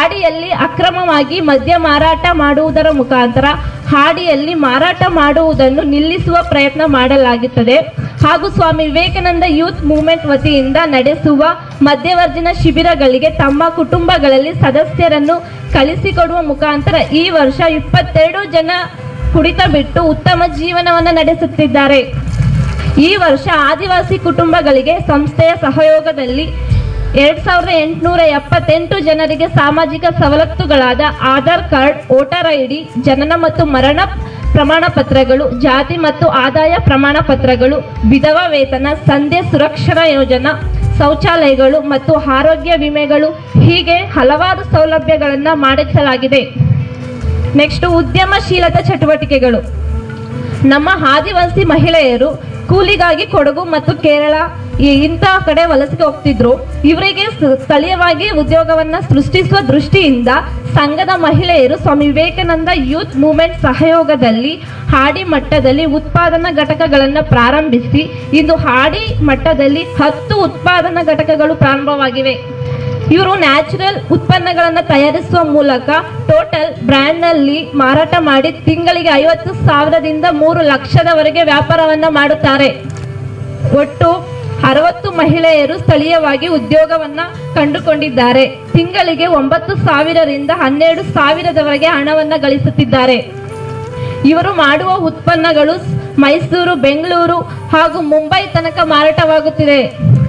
ಹಾಡಿಯಲ್ಲಿ ಅಕ್ರಮವಾಗಿ ಮದ್ಯ ಮಾರಾಟ ಮಾಡುವುದರ ಮುಖಾಂತರ ಹಾಡಿಯಲ್ಲಿ ಮಾರಾಟ ಮಾಡುವುದನ್ನು ನಿಲ್ಲಿಸುವ ಪ್ರಯತ್ನ ಮಾಡಲಾಗುತ್ತದೆ ಹಾಗೂ ಸ್ವಾಮಿ ವಿವೇಕಾನಂದ ಯೂತ್ ಮೂವ್ಮೆಂಟ್ ವತಿಯಿಂದ ನಡೆಸುವ ಮಧ್ಯವರ್ಜನ ಶಿಬಿರಗಳಿಗೆ ತಮ್ಮ ಕುಟುಂಬಗಳಲ್ಲಿ ಸದಸ್ಯರನ್ನು ಕಳಿಸಿಕೊಡುವ ಮುಖಾಂತರ ಈ ವರ್ಷ ಇಪ್ಪತ್ತೆರಡು ಜನ ಕುಡಿತ ಬಿಟ್ಟು ಉತ್ತಮ ಜೀವನವನ್ನು ನಡೆಸುತ್ತಿದ್ದಾರೆ ಈ ವರ್ಷ ಆದಿವಾಸಿ ಕುಟುಂಬಗಳಿಗೆ ಸಂಸ್ಥೆಯ ಸಹಯೋಗದಲ್ಲಿ ಎರಡ್ ಸಾವಿರದ ಎಂಟುನೂರ ಎಪ್ಪತ್ತೆಂಟು ಜನರಿಗೆ ಸಾಮಾಜಿಕ ಸವಲತ್ತುಗಳಾದ ಆಧಾರ್ ಕಾರ್ಡ್ ವೋಟರ್ ಐಡಿ ಜನನ ಮತ್ತು ಮರಣ ಪ್ರಮಾಣ ಪತ್ರಗಳು ಜಾತಿ ಮತ್ತು ಆದಾಯ ಪ್ರಮಾಣ ಪತ್ರಗಳು ವಿಧವಾ ವೇತನ ಸಂಧ್ಯಾ ಸುರಕ್ಷಣಾ ಯೋಜನಾ ಶೌಚಾಲಯಗಳು ಮತ್ತು ಆರೋಗ್ಯ ವಿಮೆಗಳು ಹೀಗೆ ಹಲವಾರು ಸೌಲಭ್ಯಗಳನ್ನು ಮಾಡಿಸಲಾಗಿದೆ ನೆಕ್ಸ್ಟ್ ಉದ್ಯಮಶೀಲತಾ ಚಟುವಟಿಕೆಗಳು ನಮ್ಮ ಆದಿವಾಸಿ ಮಹಿಳೆಯರು ಕೂಲಿಗಾಗಿ ಕೊಡಗು ಮತ್ತು ಕೇರಳ ಈ ಇಂತಹ ಕಡೆ ವಲಸೆ ಹೋಗ್ತಿದ್ರು ಇವರಿಗೆ ಸ- ಸ್ಥಳೀಯವಾಗಿ ಉದ್ಯೋಗವನ್ನ ಸೃಷ್ಟಿಸುವ ದೃಷ್ಟಿಯಿಂದ ಸಂಘದ ಮಹಿಳೆಯರು ಸ್ವಾಮಿ ವಿವೇಕಾನಂದ ಯೂತ್ ಮೂವ್ಮೆಂಟ್ ಸಹಯೋಗದಲ್ಲಿ ಹಾಡಿ ಮಟ್ಟದಲ್ಲಿ ಉತ್ಪಾದನಾ ಘಟಕಗಳನ್ನು ಪ್ರಾರಂಭಿಸಿ ಇಂದು ಹಾಡಿ ಮಟ್ಟದಲ್ಲಿ ಹತ್ತು ಉತ್ಪಾದನಾ ಘಟಕಗಳು ಪ್ರಾರಂಭವಾಗಿವೆ ಇವರು ನ್ಯಾಚುರಲ್ ಉತ್ಪನ್ನಗಳನ್ನು ತಯಾರಿಸುವ ಮೂಲಕ ಟೋಟಲ್ ಬ್ರ್ಯಾಂಡ್ನಲ್ಲಿ ಮಾರಾಟ ಮಾಡಿ ತಿಂಗಳಿಗೆ ಐವತ್ತು ಸಾವಿರದಿಂದ ಮೂರು ಲಕ್ಷದವರೆಗೆ ವ್ಯಾಪಾರವನ್ನ ಮಾಡುತ್ತಾರೆ ಒಟ್ಟು ಅರವತ್ತು ಮಹಿಳೆಯರು ಸ್ಥಳೀಯವಾಗಿ ಉದ್ಯೋಗವನ್ನ ಕಂಡುಕೊಂಡಿದ್ದಾರೆ ತಿಂಗಳಿಗೆ ಒಂಬತ್ತು ಸಾವಿರದಿಂದ ಹನ್ನೆರಡು ಸಾವಿರದವರೆಗೆ ಹಣವನ್ನ ಗಳಿಸುತ್ತಿದ್ದಾರೆ ಇವರು ಮಾಡುವ ಉತ್ಪನ್ನಗಳು ಮೈಸೂರು ಬೆಂಗಳೂರು ಹಾಗೂ ಮುಂಬೈ ತನಕ ಮಾರಾಟವಾಗುತ್ತಿದೆ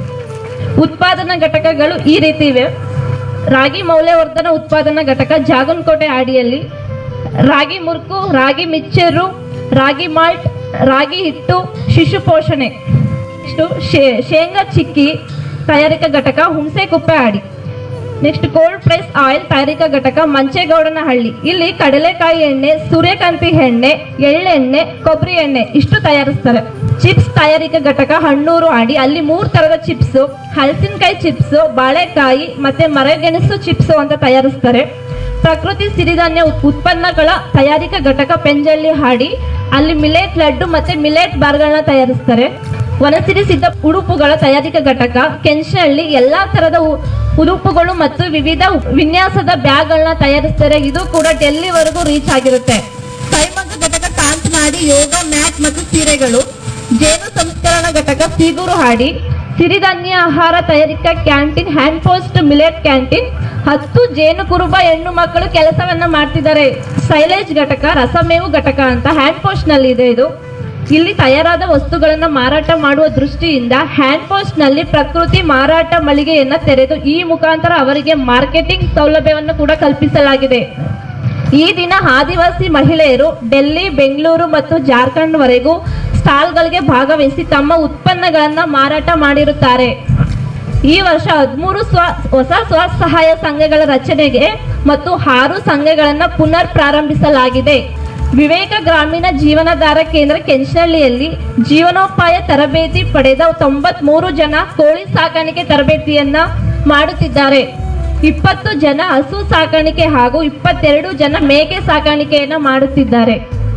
ಉತ್ಪಾದನಾ ಘಟಕಗಳು ಈ ರೀತಿ ಇವೆ ರಾಗಿ ಮೌಲ್ಯವರ್ಧನ ಉತ್ಪಾದನಾ ಘಟಕ ಜಾಗನ್ಕೋಟೆ ಅಡಿಯಲ್ಲಿ ರಾಗಿ ಮುರ್ಕು ರಾಗಿ ಮಿಚ್ಚರು ರಾಗಿ ಮಾಲ್ಟ್ ರಾಗಿ ಹಿಟ್ಟು ಶಿಶು ಪೋಷಣೆ ನೆಕ್ಸ್ಟ್ ಶೇ- ಶೇಂಗಾ ಚಿಕ್ಕಿ ತಯಾರಿಕಾ ಘಟಕ ಹುಣಸೆಕುಪ್ಪೆ ಆಡಿ ನೆಕ್ಸ್ಟ್ ಕೋಲ್ಡ್ ಪ್ರೆಸ್ ಆಯಿಲ್ ತಯಾರಿಕಾ ಘಟಕ ಮಂಚೇಗೌಡನಹಳ್ಳಿ ಇಲ್ಲಿ ಕಡಲೆಕಾಯಿ ಎಣ್ಣೆ ಸೂರ್ಯಕಾಂತಿ ಎಣ್ಣೆ ಎಳ್ಳೆಣ್ಣೆ ಕೊಬ್ಬರಿ ಎಣ್ಣೆ ಇಷ್ಟು ತಯಾರಿಸ್ತಾರೆ ಚಿಪ್ಸ್ ತಯಾರಿಕಾ ಘಟಕ ಹಣ್ಣೂರು ಆಡಿ ಅಲ್ಲಿ ಮೂರ್ ತರದ ಚಿಪ್ಸ್ ಹಲಸಿನಕಾಯಿ ಚಿಪ್ಸ್ ಬಾಳೆಕಾಯಿ ಮತ್ತೆ ಮರಗೆಣಸು ಚಿಪ್ಸ್ ಅಂತ ತಯಾರಿಸ್ತಾರೆ ಪ್ರಕೃತಿ ಸಿರಿಧಾನ್ಯ ಉತ್- ಉತ್ಪನ್ನಗಳ ತಯಾರಿಕಾ ಘಟಕ ಪೆಂಜಳ್ಳಿ ಹಾಡಿ ಅಲ್ಲಿ ಮಿಲೆಟ್ ಲಡ್ಡು ಮತ್ತೆ ಮಿಲೆಟ್ ಬಾರ್ಗಳನ್ನ ತಯಾರಿಸ್ತಾರೆ ವನಸಿರಿ ಸಿದ್ಧ ಉಡುಪುಗಳ ತಯಾರಿಕಾ ಘಟಕ ಕೆಂಚನಹಳ್ಳಿ ಎಲ್ಲಾ ತರದ ಉ- ಉಡುಪುಗಳು ಮತ್ತು ವಿವಿಧ ವಿನ್ಯಾಸದ ಬ್ಯಾಗ್ಗಳನ್ನ ತಯಾರಿಸ್ತಾರೆ ಇದು ಕೂಡ ಡೆಲ್ಲಿವರೆಗೂ ರೀಚ್ ಆಗಿರುತ್ತೆ ಕೈಮಗ್ಗ ಘಟಕ ಕಾಂಚನಾಡಿ ಯೋಗ ಮ್ಯಾಟ್ ಮತ್ತು ಸೀರೆಗಳು ಜೇನು ಸಂಸ್ಕರಣ ಘಟಕ ಸೀಗೂರು ಹಾಡಿ ಸಿರಿಧಾನ್ಯ ಆಹಾರ ತಯಾರಿಕಾ canteen hand post millet canteen ಹತ್ತು ಜೇನು ಕುರುಬ ಹೆಣ್ಣು ಮಕ್ಕಳು ಕೆಲಸವನ್ನ ಮಾಡ್ತಿದ್ದಾರೆ ಸೈಲೇಜ್ ಘಟಕ ರಸಮೇವು ಘಟಕ ಅಂತ ಹ್ಯಾಂಡ್ ಪೋಸ್ಟ್ ನಲ್ಲಿ ಇದೆ ಇದು ಇಲ್ಲಿ ತಯಾರಾದ ವಸ್ತುಗಳನ್ನ ಮಾರಾಟ ಮಾಡುವ ದೃಷ್ಟಿಯಿಂದ ಹ್ಯಾಂಡ್ ಪೋಸ್ಟ್ ನಲ್ಲಿ ಪ್ರಕೃತಿ ಮಾರಾಟ ಮಳಿಗೆಯನ್ನ ತೆರೆದು ಈ ಮುಖಾಂತರ ಅವರಿಗೆ ಮಾರ್ಕೆಟಿಂಗ್ ಸೌಲಭ್ಯವನ್ನು ಕೂಡ ಕಲ್ಪಿಸಲಾಗಿದೆ ಈ ದಿನ ಆದಿವಾಸಿ ಮಹಿಳೆಯರು ಡೆಲ್ಲಿ ಬೆಂಗಳೂರು ಮತ್ತು ಜಾರ್ಖಂಡ್ ವರೆಗೂ ಸ್ಟಾಲ್ಗಳಿಗೆ ಭಾಗವಹಿಸಿ ತಮ್ಮ ಉತ್ಪನ್ನಗಳನ್ನ ಮಾರಾಟ ಮಾಡಿರುತ್ತಾರೆ ಈ ವರ್ಷ ಹದಿಮೂರು ಸ್ವ ಹೊಸ ಸ್ವಸಹಾಯ ಸಂಘಗಳ ರಚನೆಗೆ ಮತ್ತು ಆರು ಸಂಘಗಳನ್ನ ಪುನರ್ ಪ್ರಾರಂಭಿಸಲಾಗಿದೆ ವಿವೇಕ ಗ್ರಾಮೀಣ ಜೀವನಾಧಾರ ಕೇಂದ್ರ ಕೆಂಚನಹಳ್ಳಿಯಲ್ಲಿ ಜೀವನೋಪಾಯ ತರಬೇತಿ ಪಡೆದ ತೊಂಬತ್ ಮೂರು ಜನ ಕೋಳಿ ಸಾಕಾಣಿಕೆ ತರಬೇತಿಯನ್ನ ಮಾಡುತ್ತಿದ್ದಾರೆ ಇಪ್ಪತ್ತು ಜನ ಹಸು ಸಾಕಾಣಿಕೆ ಹಾಗೂ ಇಪ್ಪತ್ತೆರಡು ಜನ ಮೇಕೆ ಸಾಕಾಣಿಕೆಯನ್ನ ಮಾಡುತ್ತಿದ್ದಾರೆ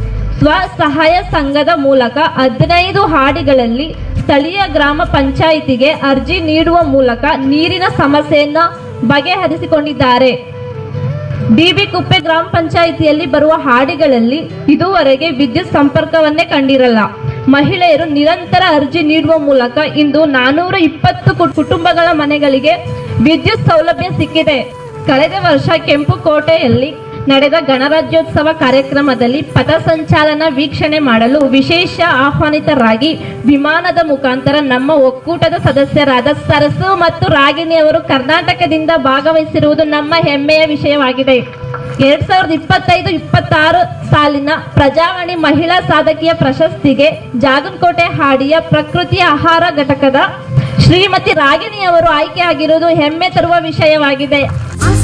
ಸ್ವಸಹಾಯ ಸಂಘದ ಮೂಲಕ ಹದಿನೈದು ಹಾಡಿಗಳಲ್ಲಿ ಸ್ಥಳೀಯ ಗ್ರಾಮ ಪಂಚಾಯಿತಿಗೆ ಅರ್ಜಿ ನೀಡುವ ಮೂಲಕ ನೀರಿನ ಸಮಸ್ಯೆಯನ್ನ ಬಗೆಹರಿಸಿಕೊಂಡಿದ್ದಾರೆ ಡಿಬಿ ಕುಪ್ಪೆ ಗ್ರಾಮ ಪಂಚಾಯಿತಿಯಲ್ಲಿ ಬರುವ ಹಾಡಿಗಳಲ್ಲಿ ಇದುವರೆಗೆ ವಿದ್ಯುತ್ ಸಂಪರ್ಕವನ್ನೇ ಕಂಡಿರಲ್ಲ ಮಹಿಳೆಯರು ನಿರಂತರ ಅರ್ಜಿ ನೀಡುವ ಮೂಲಕ ಇಂದು ನಾನೂರ ಇಪ್ಪತ್ತು ಕು- ಕುಟುಂಬಗಳ ಮನೆಗಳಿಗೆ ವಿದ್ಯುತ್ ಸೌಲಭ್ಯ ಸಿಕ್ಕಿದೆ ಕಳೆದ ವರ್ಷ ಕೆಂಪುಕೋಟೆಯಲ್ಲಿ ನಡೆದ ಗಣರಾಜ್ಯೋತ್ಸವ ಕಾರ್ಯಕ್ರಮದಲ್ಲಿ ಪಥಸಂಚಾಲನ ವೀಕ್ಷಣೆ ಮಾಡಲು ವಿಶೇಷ ಆಹ್ವಾನಿತರಾಗಿ ವಿಮಾನದ ಮುಖಾಂತರ ನಮ್ಮ ಒಕ್ಕೂಟದ ಸದಸ್ಯರಾದ ಸರಸು ಮತ್ತು ರಾಗಿಣಿ ಅವರು ಕರ್ನಾಟಕದಿಂದ ಭಾಗವಹಿಸಿರುವುದು ನಮ್ಮ ಹೆಮ್ಮೆಯ ವಿಷಯವಾಗಿದೆ ಎರಡ್ ಸಾವಿರದ ಇಪ್ಪತ್ತೈದು ಇಪ್ಪತ್ತಾರು ಸಾಲಿನ ಪ್ರಜಾವಾಣಿ ಮಹಿಳಾ ಸಾಧಕಿಯ ಪ್ರಶಸ್ತಿಗೆ ಜಾಗನ್ಕೋಟೆ ಹಾಡಿಯ ಪ್ರಕೃತಿ ಆಹಾರ ಘಟಕದ ಶ್ರೀಮತಿ ರಾಗಿಣಿ ಅವರು ಆಯ್ಕೆಯಾಗಿರುವುದು ಹೆಮ್ಮೆ ತರುವ ವಿಷಯವಾಗಿದೆ